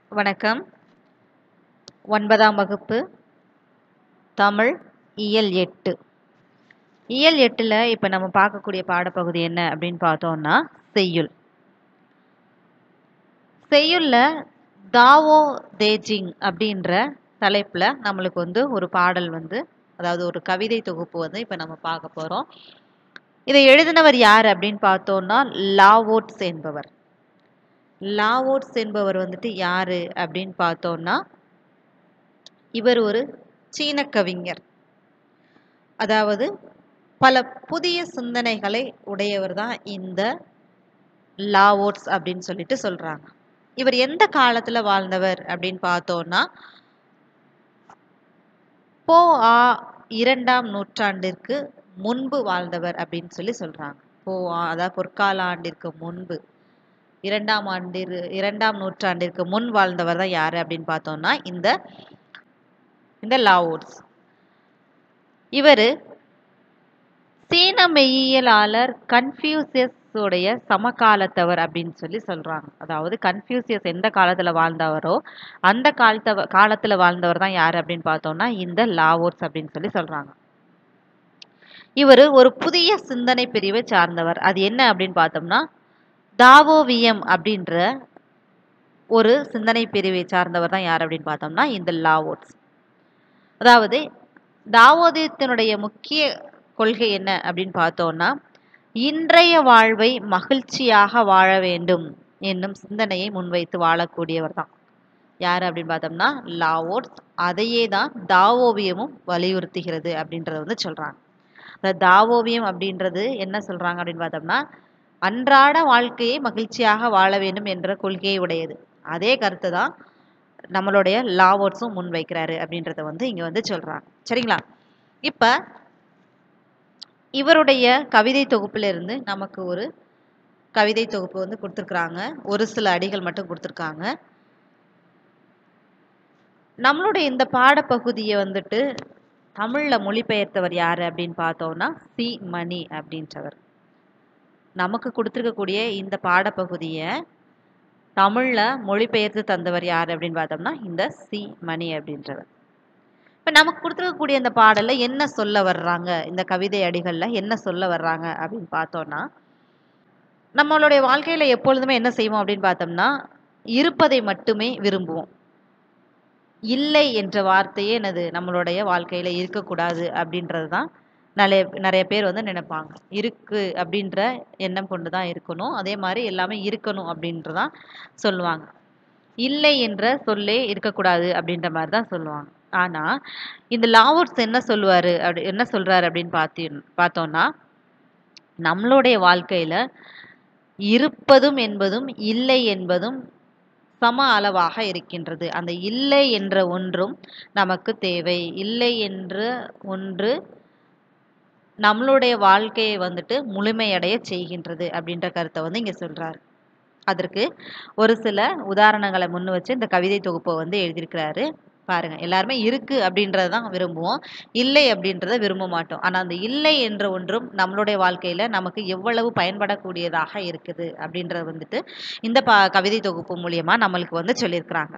வணக்கம் ஒன்பதாம் வகுப்பு தமிழ் இயல் எட்டு இயல் எட்டில் இப்போ நம்ம பார்க்கக்கூடிய பாடப்பகுதி என்ன அப்படின்னு பார்த்தோம்னா செய்யுள் செய்யுளில் தாவோ தேஜிங் அப்படின்ற தலைப்பில் நம்மளுக்கு வந்து ஒரு பாடல் வந்து அதாவது ஒரு கவிதை தொகுப்பு வந்து இப்போ நம்ம பார்க்க போகிறோம் இதை எழுதினவர் யார் அப்படின்னு பார்த்தோம்னா லாவோட்ஸ் என்பவர் லாவோட்ஸ் என்பவர் வந்துட்டு யாரு அப்படின்னு பார்த்தோம்னா இவர் ஒரு சீன கவிஞர் அதாவது பல புதிய சிந்தனைகளை உடையவர் தான் இந்த லாவோட்ஸ் அப்படின்னு சொல்லிட்டு சொல்றாங்க இவர் எந்த காலத்துல வாழ்ந்தவர் அப்படின்னு பார்த்தோம்னா போ ஆ இரண்டாம் நூற்றாண்டிற்கு முன்பு வாழ்ந்தவர் அப்படின்னு சொல்லி சொல்றாங்க போ ஆ அதாவது பொற்கால ஆண்டிற்கு முன்பு இரண்டாம் ஆண்டிற்கு இரண்டாம் நூற்றாண்டிற்கு முன் வாழ்ந்தவர் தான் யாரு அப்படின்னு பார்த்தோம்னா இந்த இந்த லாவோட்ஸ் இவர் சீன மெய்யியலாளர் கன்ஃபியூசியஸ் உடைய சமகாலத்தவர் அப்படின்னு சொல்லி சொல்றாங்க அதாவது கன்ஃபியூசியஸ் எந்த காலத்துல வாழ்ந்தவரோ அந்த காலத்த காலத்துல வாழ்ந்தவர் தான் யாரு அப்படின்னு பார்த்தோம்னா இந்த லாவோட்ஸ் அப்படின்னு சொல்லி சொல்றாங்க இவர் ஒரு புதிய சிந்தனை பிரிவை சார்ந்தவர் அது என்ன அப்படின்னு பார்த்தோம்னா தாவோவியம் அப்படின்ற ஒரு சிந்தனை பிரிவை சார்ந்தவர் தான் யார் அப்படின்னு பார்த்தோம்னா இந்த லாவோட்ஸ் அதாவது தாவோதயத்தினுடைய முக்கிய கொள்கை என்ன அப்படின்னு பார்த்தோம்னா இன்றைய வாழ்வை மகிழ்ச்சியாக வாழ வேண்டும் என்னும் சிந்தனையை முன்வைத்து வாழக்கூடியவர் தான் யார் அப்படின்னு பார்த்தோம்னா லாவோட்ஸ் அதையே தான் தாவோவியமும் வலியுறுத்துகிறது அப்படின்றத வந்து சொல்றாங்க இந்த தாவோவியம் அப்படின்றது என்ன சொல்றாங்க அப்படின்னு பார்த்தோம்னா அன்றாட வாழ்க்கையை மகிழ்ச்சியாக வாழ வேண்டும் என்ற கொள்கையை உடையது அதே கருத்து தான் நம்மளுடைய லாவோட்ஸும் முன்வைக்கிறாரு அப்படின்றத வந்து இங்க வந்து சொல்றாங்க சரிங்களா இப்ப இவருடைய கவிதை தொகுப்புல இருந்து நமக்கு ஒரு கவிதை தொகுப்பு வந்து கொடுத்துருக்குறாங்க ஒரு சில அடிகள் மட்டும் கொடுத்துருக்காங்க நம்மளுடைய இந்த பாடப்பகுதியை வந்துட்டு தமிழ்ல மொழிபெயர்த்தவர் யாரு அப்படின்னு பார்த்தோம்னா சி மணி அப்படின்றவர் நமக்கு கொடுத்துருக்கக்கூடிய இந்த பாடப்பகுதியை தமிழ்ல மொழிபெயர்த்து தந்தவர் யார் அப்படின்னு பார்த்தோம்னா இந்த சி மணி அப்படின்றவர் இப்போ நமக்கு கொடுத்துருக்கக்கூடிய இந்த பாடல்ல என்ன சொல்ல வர்றாங்க இந்த கவிதை அடிகள்ல என்ன சொல்ல வர்றாங்க அப்படின்னு பார்த்தோம்னா நம்மளுடைய வாழ்க்கையில எப்பொழுதுமே என்ன செய்வோம் அப்படின்னு பார்த்தோம்னா இருப்பதை மட்டுமே விரும்புவோம் இல்லை என்ற வார்த்தையே என்னது நம்மளுடைய வாழ்க்கையில இருக்கக்கூடாது அப்படின்றது தான் நிறைய நிறைய பேர் வந்து நினைப்பாங்க இருக்கு அப்படின்ற எண்ணம் கொண்டு தான் இருக்கணும் அதே மாதிரி எல்லாமே இருக்கணும் அப்படின்றதான் சொல்லுவாங்க இல்லை என்ற சொல்லே இருக்கக்கூடாது அப்படின்ற மாதிரி தான் சொல்லுவாங்க ஆனா இந்த லாவோட்ஸ் என்ன சொல்லுவாரு அப்படி என்ன சொல்றாரு அப்படின்னு பார்த்தி பார்த்தோம்னா நம்மளுடைய வாழ்க்கையில இருப்பதும் என்பதும் இல்லை என்பதும் சம அளவாக இருக்கின்றது அந்த இல்லை என்ற ஒன்றும் நமக்கு தேவை இல்லை என்ற ஒன்று நம்மளுடைய வாழ்க்கையை வந்துட்டு முழுமையடைய செய்கின்றது அப்படின்ற கருத்தை வந்து இங்க சொல்றாரு அதற்கு ஒரு சில உதாரணங்களை முன் வச்சு இந்த கவிதை தொகுப்பை வந்து எழுதியிருக்கிறாரு பாருங்க எல்லாருமே இருக்கு அப்படின்றத தான் விரும்புவோம் இல்லை அப்படின்றத விரும்ப மாட்டோம் ஆனா அந்த இல்லை என்ற ஒன்றும் நம்மளுடைய வாழ்க்கையில நமக்கு எவ்வளவு பயன்படக்கூடியதாக இருக்குது அப்படின்றத வந்துட்டு இந்த ப கவிதை தொகுப்பு மூலியமா நம்மளுக்கு வந்து சொல்லியிருக்கிறாங்க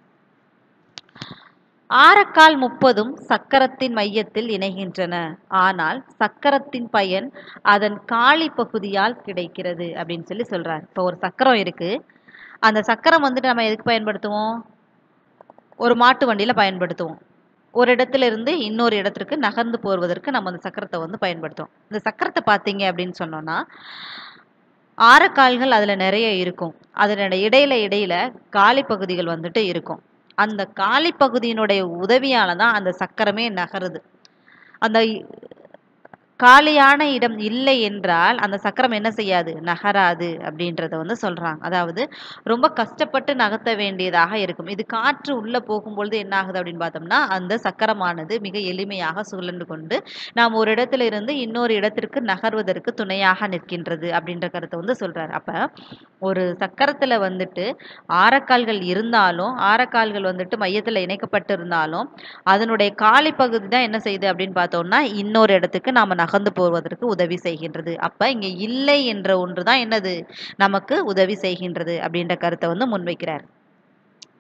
ஆரக்கால் முப்பதும் சக்கரத்தின் மையத்தில் இணைகின்றன ஆனால் சக்கரத்தின் பயன் அதன் காலி பகுதியால் கிடைக்கிறது அப்படின்னு சொல்லி சொல்றாரு இப்போ ஒரு சக்கரம் இருக்கு அந்த சக்கரம் வந்துட்டு நம்ம எதுக்கு பயன்படுத்துவோம் ஒரு மாட்டு வண்டியில பயன்படுத்துவோம் ஒரு இடத்துல இருந்து இன்னொரு இடத்திற்கு நகர்ந்து போவதற்கு நம்ம அந்த சக்கரத்தை வந்து பயன்படுத்துவோம் இந்த சக்கரத்தை பார்த்தீங்க அப்படின்னு சொன்னோம்னா ஆரக்கால்கள் அதுல நிறைய இருக்கும் அதனுடைய இடையில இடையில காலி பகுதிகள் வந்துட்டு இருக்கும் அந்த காலி பகுதியினுடைய உதவியால தான் அந்த சக்கரமே நகருது அந்த காலியான இடம் இல்லை என்றால் அந்த சக்கரம் என்ன செய்யாது நகராது அப்படின்றத வந்து சொல்றாங்க அதாவது ரொம்ப கஷ்டப்பட்டு நகர்த்த வேண்டியதாக இருக்கும் இது காற்று உள்ள போகும்பொழுது என்ன ஆகுது அப்படின்னு பார்த்தோம்னா அந்த சக்கரமானது மிக எளிமையாக சுழன்று கொண்டு நாம் ஒரு இடத்துல இருந்து இன்னொரு இடத்திற்கு நகர்வதற்கு துணையாக நிற்கின்றது அப்படின்ற கருத்தை வந்து சொல்றாரு அப்ப ஒரு சக்கரத்துல வந்துட்டு ஆரக்கால்கள் இருந்தாலும் ஆரக்கால்கள் வந்துட்டு மையத்துல இணைக்கப்பட்டு இருந்தாலும் அதனுடைய காலி பகுதி தான் என்ன செய்யுது அப்படின்னு பார்த்தோம்னா இன்னொரு இடத்துக்கு நாம நகர்ந்து போவதற்கு உதவி செய்கின்றது அப்ப இங்க இல்லை என்ற ஒன்று தான் என்னது நமக்கு உதவி செய்கின்றது அப்படின்ற கருத்தை வந்து முன்வைக்கிறார்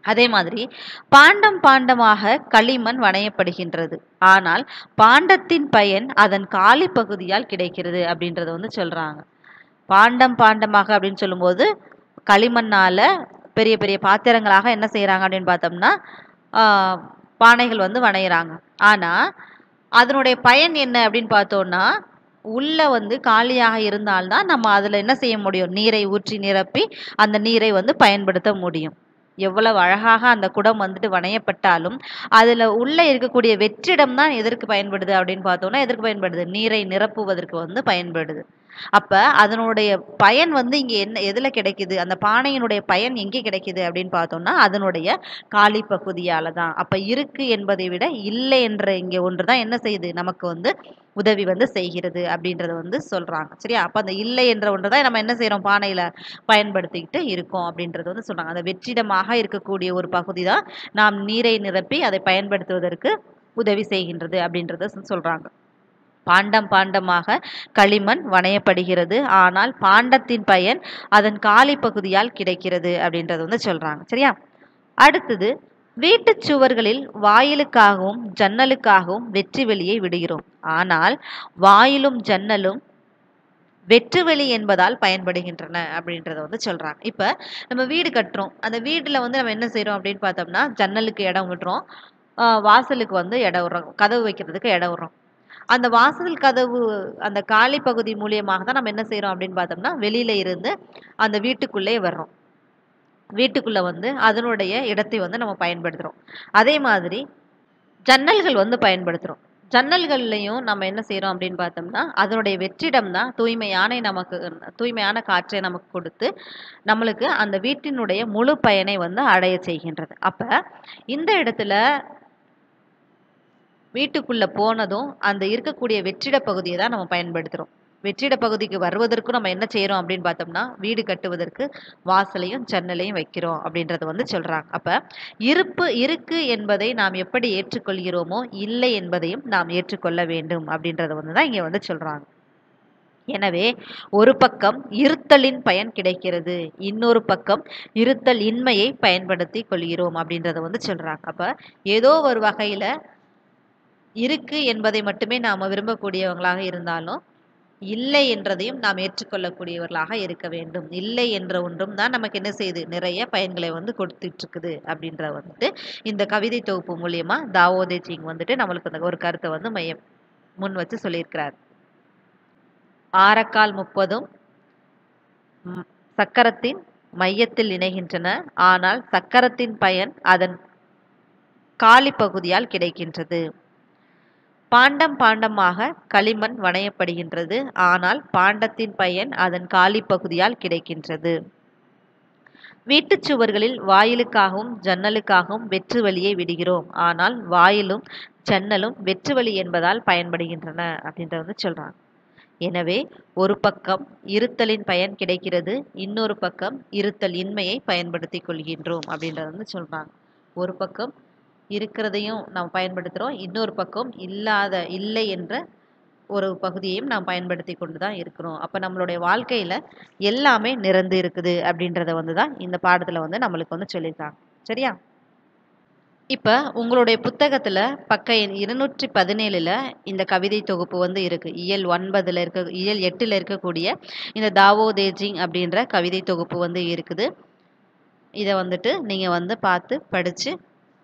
அதே மாதிரி பாண்டம் பாண்டமாக களிமண் வணையப்படுகின்றது ஆனால் பாண்டத்தின் பயன் அதன் காலி பகுதியால் கிடைக்கிறது அப்படின்றத வந்து சொல்றாங்க பாண்டம் பாண்டமாக அப்படின்னு சொல்லும்போது களிமண்ணால பெரிய பெரிய பாத்திரங்களாக என்ன செய்றாங்க அப்படின்னு பார்த்தோம்னா ஆஹ், பானைகள் வந்து வணையிறாங்க ஆனா அதனுடைய பயன் என்ன அப்படின்னு பார்த்தோம்னா உள்ள வந்து காலியாக இருந்தால்தான் நம்ம அதுல என்ன செய்ய முடியும் நீரை ஊற்றி நிரப்பி அந்த நீரை வந்து பயன்படுத்த முடியும் எவ்வளவு அழகாக அந்த குடம் வந்துட்டு வணையப்பட்டாலும் அதுல உள்ள இருக்கக்கூடிய வெற்றிடம் தான் எதற்கு பயன்படுது அப்படின்னு பார்த்தோம்னா எதற்கு பயன்படுது நீரை நிரப்புவதற்கு வந்து பயன்படுது அப்ப அதனுடைய பயன் வந்து இங்க என்ன எதுல கிடைக்குது அந்த பானையினுடைய பயன் எங்கே கிடைக்குது அப்படின்னு பார்த்தோம்னா அதனுடைய காலி பகுதியால தான் அப்ப இருக்கு என்பதை விட இல்லை என்ற இங்க ஒன்றுதான் என்ன செய்யுது நமக்கு வந்து உதவி வந்து செய்கிறது அப்படின்றத வந்து சொல்றாங்க சரியா அப்ப அந்த இல்லை என்ற ஒன்றுதான் நம்ம என்ன செய்றோம் பானையில பயன்படுத்திக்கிட்டு இருக்கோம் அப்படின்றது வந்து சொல்றாங்க அந்த வெற்றிடமாக இருக்கக்கூடிய ஒரு பகுதி தான் நாம் நீரை நிரப்பி அதை பயன்படுத்துவதற்கு உதவி செய்கின்றது அப்படின்றத சொ- சொல்றாங்க பாண்டம் பாண்டமாக களிமண் வணையப்படுகிறது ஆனால் பாண்டத்தின் பயன் அதன் காலி பகுதியால் கிடைக்கிறது அப்படின்றத வந்து சொல்றாங்க சரியா அடுத்தது வீட்டுச் சுவர்களில் வாயிலுக்காகவும் ஜன்னலுக்காகவும் வெற்றி வெளியை விடுகிறோம் ஆனால் வாயிலும் ஜன்னலும் வெற்றுவெளி என்பதால் பயன்படுகின்றன அப்படின்றத வந்து சொல்றாங்க இப்ப நம்ம வீடு கட்டுறோம் அந்த வீட்டுல வந்து நம்ம என்ன செய்றோம் அப்படின்னு பார்த்தோம்னா ஜன்னலுக்கு இடம் விடுறோம் ஆஹ் வாசலுக்கு வந்து இடம் விடுறோம் கதவு வைக்கிறதுக்கு இடம் விடுறோம் அந்த வாசல் கதவு அந்த காலி பகுதி மூலியமாக தான் நம்ம என்ன செய்றோம் அப்படின்னு பார்த்தோம்னா வெளியில இருந்து அந்த வீட்டுக்குள்ளே வர்றோம் வீட்டுக்குள்ள வந்து அதனுடைய இடத்தை வந்து நம்ம பயன்படுத்துறோம் அதே மாதிரி ஜன்னல்கள் வந்து பயன்படுத்துறோம் ஜன்னல்கள்லையும் நம்ம என்ன செய்றோம் அப்படின்னு பார்த்தோம்னா அதனுடைய வெற்றிடம் தான் தூய்மையான நமக்கு தூய்மையான காற்றை நமக்கு கொடுத்து நம்மளுக்கு அந்த வீட்டினுடைய முழு பயனை வந்து அடைய செய்கின்றது அப்ப இந்த இடத்துல வீட்டுக்குள்ள போனதும் அந்த இருக்கக்கூடிய வெற்றிட பகுதியை தான் நம்ம பயன்படுத்துறோம் வெற்றிட பகுதிக்கு வருவதற்கும் நம்ம என்ன செய்றோம் அப்படின்னு பார்த்தோம்னா வீடு கட்டுவதற்கு வாசலையும் ஜன்னலையும் வைக்கிறோம் அப்படின்றத வந்து சொல்றாங்க அப்ப இருப்பு இருக்கு என்பதை நாம் எப்படி ஏற்றுக்கொள்கிறோமோ இல்லை என்பதையும் நாம் ஏற்றுக்கொள்ள வேண்டும் அப்படின்றத வந்து தான் இங்க வந்து சொல்றாங்க எனவே ஒரு பக்கம் இருத்தலின் பயன் கிடைக்கிறது இன்னொரு பக்கம் இருத்தல் இன்மையை பயன்படுத்தி கொள்கிறோம் அப்படின்றத வந்து சொல்றாங்க அப்ப ஏதோ ஒரு வகையில இருக்கு என்பதை மட்டுமே நாம விரும்பக்கூடியவங்களாக இருந்தாலும் இல்லை என்றதையும் நாம் ஏற்றுக்கொள்ளக்கூடியவர்களாக இருக்க வேண்டும் இல்லை என்ற ஒன்றும் தான் நமக்கு என்ன செய்யுது நிறைய பயன்களை வந்து கொடுத்துட்டு இருக்குது அப்படின்ற வந்துட்டு இந்த கவிதை தொகுப்பு மூலியமா தாவோதே சிங் வந்துட்டு நம்மளுக்கு அந்த ஒரு கருத்தை வந்து மையம் முன் வச்சு சொல்லியிருக்கிறார் ஆரக்கால் முப்பதும் ம், சக்கரத்தின் மையத்தில் இணைகின்றன ஆனால் சக்கரத்தின் பயன் அதன் காலி பகுதியால் கிடைக்கின்றது பாண்டம் பாண்டமாக களிமண் வணையப்படுகின்றது ஆனால் பாண்டத்தின் பயன் அதன் காலி பகுதியால் கிடைக்கின்றது வீட்டுச் சுவர்களில் வாயிலுக்காகவும் ஜன்னலுக்காகவும் வெற்று வழியை விடுகிறோம் ஆனால் வாயிலும் ஜன்னலும் வெற்று வழி என்பதால் பயன்படுகின்றன அப்படின்றத வந்து சொல்றாங்க எனவே ஒரு பக்கம் இருத்தலின் பயன் கிடைக்கிறது இன்னொரு பக்கம் இருத்தல் இன்மையை பயன்படுத்திக் கொள்கின்றோம் அப்படின்றத வந்து சொல்றாங்க ஒரு பக்கம் இருக்கிறதையும் நாம் பயன்படுத்துகிறோம் இன்னொரு பக்கம் இல்லாத இல்லை என்ற ஒரு பகுதியையும் நாம் பயன்படுத்தி கொண்டு தான் இருக்கிறோம் அப்போ நம்மளுடைய வாழ்க்கையில் எல்லாமே நிறந்து இருக்குது அப்படின்றத வந்து தான் இந்த பாடத்தில் வந்து நம்மளுக்கு வந்து சொல்லியிருக்காங்க சரியா இப்போ உங்களுடைய புத்தகத்தில் பக்க எண் இருநூற்றி பதினேழில் இந்த கவிதை தொகுப்பு வந்து இருக்குது இயல் ஒன்பதில் இருக்க இயல் எட்டில் இருக்கக்கூடிய இந்த தாவோ தேஜிங் அப்படின்ற கவிதை தொகுப்பு வந்து இருக்குது இதை வந்துட்டு நீங்கள் வந்து பார்த்து படித்து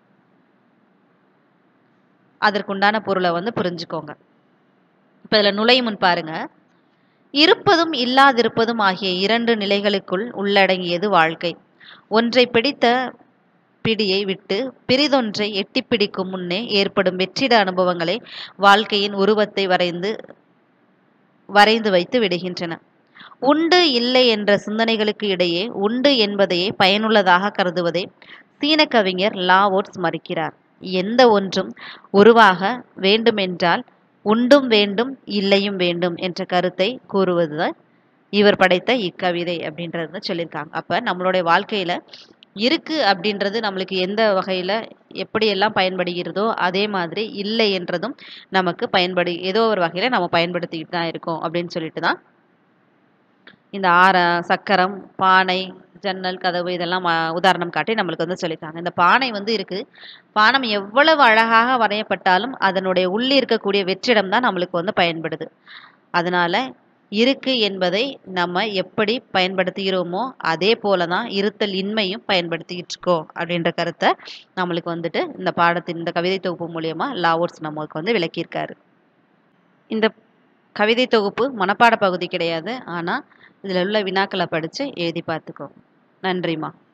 அதற்குண்டான பொருளை வந்து புரிஞ்சுக்கோங்க இப்போ இதில் நுழையும் முன் பாருங்க இருப்பதும் இல்லாதிருப்பதும் ஆகிய இரண்டு நிலைகளுக்குள் உள்ளடங்கியது வாழ்க்கை ஒன்றை பிடித்த பிடியை விட்டு பிரிதொன்றை எட்டி பிடிக்கும் முன்னே ஏற்படும் வெற்றிட அனுபவங்களை வாழ்க்கையின் உருவத்தை வரைந்து வரைந்து வைத்து விடுகின்றன உண்டு இல்லை என்ற சிந்தனைகளுக்கு இடையே உண்டு என்பதையே பயனுள்ளதாக கருதுவதை சீன கவிஞர் லாவோட்ஸ் மறுக்கிறார் எந்த ஒன்றும் உருவாக வேண்டுமென்றால் உண்டும் வேண்டும் இல்லையும் வேண்டும் என்ற கருத்தை கூறுவதுதான் இவர் படைத்த இக்கவிதை அப்படின்றது சொல்லியிருக்காங்க அப்ப நம்மளுடைய வாழ்க்கையில இருக்கு அப்படின்றது நம்மளுக்கு எந்த வகையில எப்படியெல்லாம் பயன்படுகிறதோ அதே மாதிரி இல்லை என்றதும் நமக்கு பயன்படு ஏதோ ஒரு வகையில நம்ம பயன்படுத்திக்கிட்டு தான் இருக்கோம் அப்படின்னு சொல்லிட்டு தான் இந்த ஆர சக்கரம் பானை ஜன்னல் கதவு இதெல்லாம் ம- உதாரணம் காட்டி நம்மளுக்கு வந்து சொல்லித்தாங்க இந்த பானை வந்து இருக்கு பானம் எவ்வளவு அழகாக வரையப்பட்டாலும் அதனுடைய உள்ளே இருக்கக்கூடிய வெற்றிடம் தான் நம்மளுக்கு வந்து பயன்படுது அதனால இருக்கு என்பதை நம்ம எப்படி பயன்படுத்துகிறோமோ அதே போல தான் இருத்தல் இன்மையும் பயன்படுத்திக்கிட்டு இருக்கோம் அப்படின்ற கருத்தை நம்மளுக்கு வந்துட்டு இந்த பாடத்தின் இந்த கவிதை தொகுப்பு மூலியமா லாவோர்ஸ் நம்மளுக்கு வந்து விளக்கியிருக்காரு இந்த கவிதை தொகுப்பு மனப்பாட பகுதி கிடையாது ஆனால் இதில் உள்ள வினாக்களை படித்து எழுதி பார்த்துக்கோ நன்றிம்மா